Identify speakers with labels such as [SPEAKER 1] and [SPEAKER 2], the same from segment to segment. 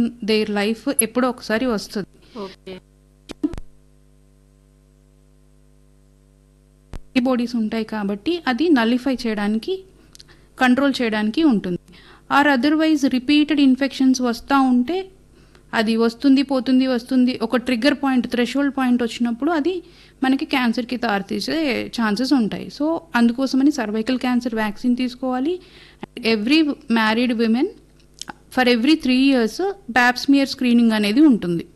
[SPEAKER 1] their life ఎప్పుడో ఒకసారి వస్తుంది
[SPEAKER 2] ఓకే
[SPEAKER 1] బాడీస్ ఉంటాయి కాబట్టి అది నలిఫై చేయడానికి కంట్రోల్ చేయడానికి ఉంటుంది ఆర్ అదర్వైజ్ రిపీటెడ్ ఇన్ఫెక్షన్స్ వస్తూ ఉంటే అది వస్తుంది పోతుంది వస్తుంది ఒక ట్రిగ్గర్ పాయింట్ థ్రెషోల్డ్ పాయింట్ వచ్చినప్పుడు అది మనకి క్యాన్సర్కి దారితీసే ఛాన్సెస్ ఉంటాయి సో అందుకోసమని సర్వైకల్ క్యాన్సర్ వ్యాక్సిన్ తీసుకోవాలి every married women for every three years pap smear screening అనేది ఉంటుంది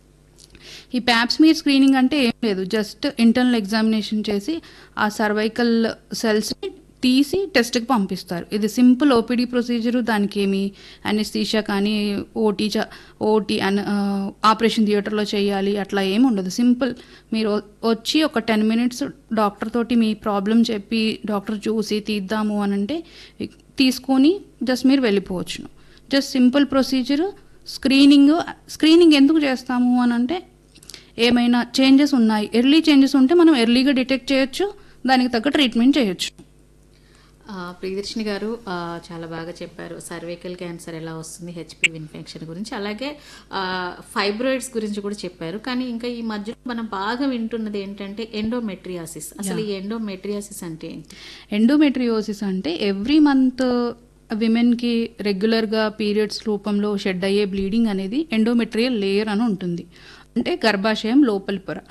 [SPEAKER 1] ఈ ప్యాప్స్మీర్ స్క్రీనింగ్ అంటే ఏం లేదు జస్ట్ ఇంటర్నల్ ఎగ్జామినేషన్ చేసి ఆ సర్వైకల్ సెల్స్ని తీసి టెస్ట్కి పంపిస్తారు ఇది సింపుల్ ఓపీడీ ప్రొసీజర్ దానికి ఏమి అనెస్థీషియా కానీ ఓటీ చ ఓటీ అన్ ఆపరేషన్ థియేటర్లో చేయాలి అట్లా ఏమి ఉండదు సింపుల్ మీరు వ- వచ్చి ఒక టెన్ మినిట్స్ డాక్టర్ తోటి మీ ప్రాబ్లం చెప్పి డాక్టర్ చూసి తీద్దాము అని అంటే తీసుకొని జస్ట్ మీరు వెళ్ళిపోవచ్చును just simple procedure screening screening ఎందుకు చేస్తాము అని అంటే ఏమైనా చేంజెస్ ఉన్నాయి ఎర్లీ చేంజెస్ ఉంటే మనం ఎర్లీగా డిటెక్ట్ చేయొచ్చు దానికి తగ్గ ట్రీట్మెంట్ చేయొచ్చు
[SPEAKER 2] ఆ, ప్రియదర్శిని గారు ఆ, చాలా బాగా చెప్పారు సర్వైకల్ క్యాన్సర్ ఎలా వస్తుంది హెచ్పివి ఇన్ఫెక్షన్ గురించి అలాగే ఫైబ్రాయిడ్స్ గురించి కూడా చెప్పారు కానీ ఇంకా ఈ మధ్యలో మనం బాగా వింటున్నది ఏంటంటే ఎండోమెట్రియాసిస్ అసలు ఈ ఎండోమెట్రియాసిస్ అంటే ఏంటి
[SPEAKER 1] ఎండోమెట్రియోసిస్ అంటే ఎవ్రీ మంత్ విమెన్కి రెగ్యులర్గా పీరియడ్స్ రూపంలో షెడ్ అయ్యే బ్లీడింగ్ అనేది ఎండోమెట్రియల్ లేయర్ అని ఉంటుంది అంటే గర్భాశయం లోపలి పొర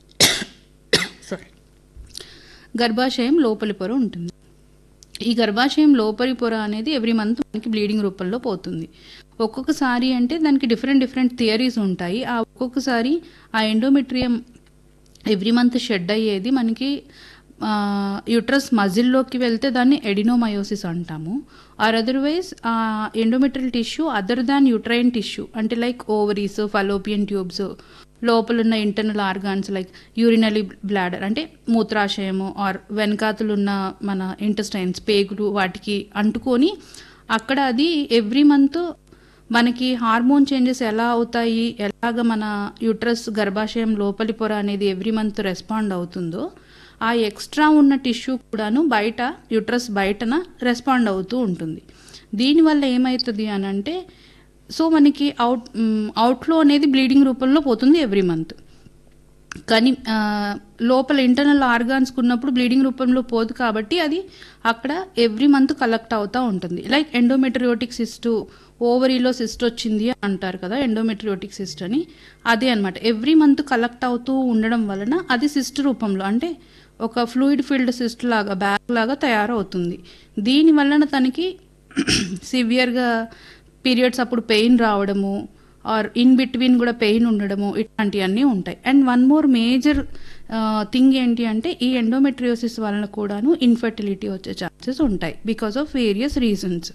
[SPEAKER 1] సారీ గర్భాశయం లోపలి పొర ఉంటుంది ఈ గర్భాశయం లోపలి పొర అనేది ఎవ్రీ మంత్ మనకి బ్లీడింగ్ రూపంలో పోతుంది ఒక్కొక్కసారి అంటే దానికి డిఫరెంట్ డిఫరెంట్ థియరీస్ ఉంటాయి ఆ ఒక్కొక్కసారి ఆ ఎండోమెట్రియం ఎవ్రీ మంత్ షెడ్ అయ్యేది మనకి యుట్రస్ మజిల్లోకి వెళ్తే దాన్ని ఎడినోమయోసిస్ అంటాము or otherwise endometrial tissue other than uterine tissue అంటే లైక్ ఓవరీస్ ఫలోపియన్ ట్యూబ్స్ లోపల ఉన్న internal organs like urinary bladder అంటే మూత్రాశయము ఆర్ వెనకాతలున్న మన ఇంటెస్టైన్స్ పేగులు వాటికి అంటుకొని అక్కడ అది ఎవ్రీ మంత్ మనకి హార్మోన్ చేంజెస్ ఎలా అవుతాయి ఎలాగ మన యూట్రస్ గర్భాశయం లోపలి పొర అనేది ఎవ్రీ మంత్ రెస్పాండ్ అవుతుందో ఆ ఎక్స్ట్రా ఉన్న టిష్యూ కూడాను బయట యూట్రస్ బయటన రెస్పాండ్ అవుతూ ఉంటుంది దీనివల్ల ఏమవుతుంది అని అంటే సో మనకి అవుట్ అవుట్లో అనేది బ్లీడింగ్ రూపంలో పోతుంది ఎవ్రీ మంత్ కానీ ఆ, లోపల ఇంటర్నల్ ఆర్గాన్స్ ఉన్నప్పుడు బ్లీడింగ్ రూపంలో పోదు కాబట్టి అది అక్కడ ఎవ్రీ మంత్ కలెక్ట్ అవుతూ ఉంటుంది లైక్ ఎండోమెట్రియోటిక్ సిస్ట్ ఓవరీలో సిస్ట్ వచ్చింది అని అంటారు కదా ఎండోమెట్రియోటిక్ సిస్ట్ అని అదే అనమాట ఎవ్రీ మంత్ కలెక్ట్ అవుతూ ఉండడం వలన అది సిస్ట్ రూపంలో అంటే ఒక ఫ్లూయిడ్ ఫీల్డ్ సిస్ట్ లాగా బ్యాగ్ లాగా తయారవుతుంది దీని వలన తనకి సివియర్గా పీరియడ్స్ అప్పుడు పెయిన్ రావడము ఆర్ ఇన్ బిట్వీన్ కూడా పెయిన్ ఉండడము ఇట్లాంటివన్నీ ఉంటాయి and one more major thing ఏంటి అంటే ఈ ఎండోమెట్రియోసిస్ వలన కూడాను ఇన్ఫర్టిలిటీ వచ్చే ఛాన్సెస్ ఉంటాయి బికాస్ ఆఫ్ వేరియస్ రీజన్స్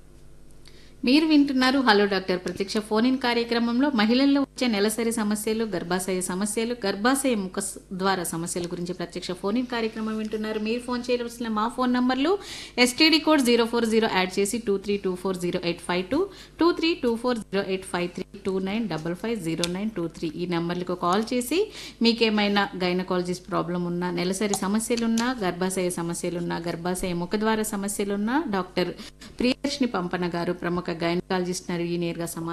[SPEAKER 2] మీరు వింటున్నారు హలో డాక్టర్ ప్రత్యక్ష ఫోన్ ఇన్ కార్యక్రమంలో మహిళల్లో వచ్చే నెలసరి సమస్యలు గర్భాశయ సమస్యలు గర్భాశయ ముఖ స- ద్వారా సమస్యల గురించి ప్రత్యక్ష ఫోన్ ఇన్ కార్యక్రమం వింటున్నారు మీరు ఫోన్ చేయవలసిన మా ఫోన్ నంబర్లు STD code zero four zero add చేసి two three two four zero eight five two two three two four zero eight five three two nine double five zero nine two three ఈ నెంబర్లకు call చేసి మీకేమైనా gynaecologist problem ఉన్నా నెలసరి సమస్యలున్నా గర్భాశయ సమస్యలున్నా గర్భాశయ ముఖద్వార సమస్యలున్నా డాక్టర్ ప్రియదర్శిని పంపన గారు ప్రముఖ గైనకాలజిస్ట్ నేరుగా సమా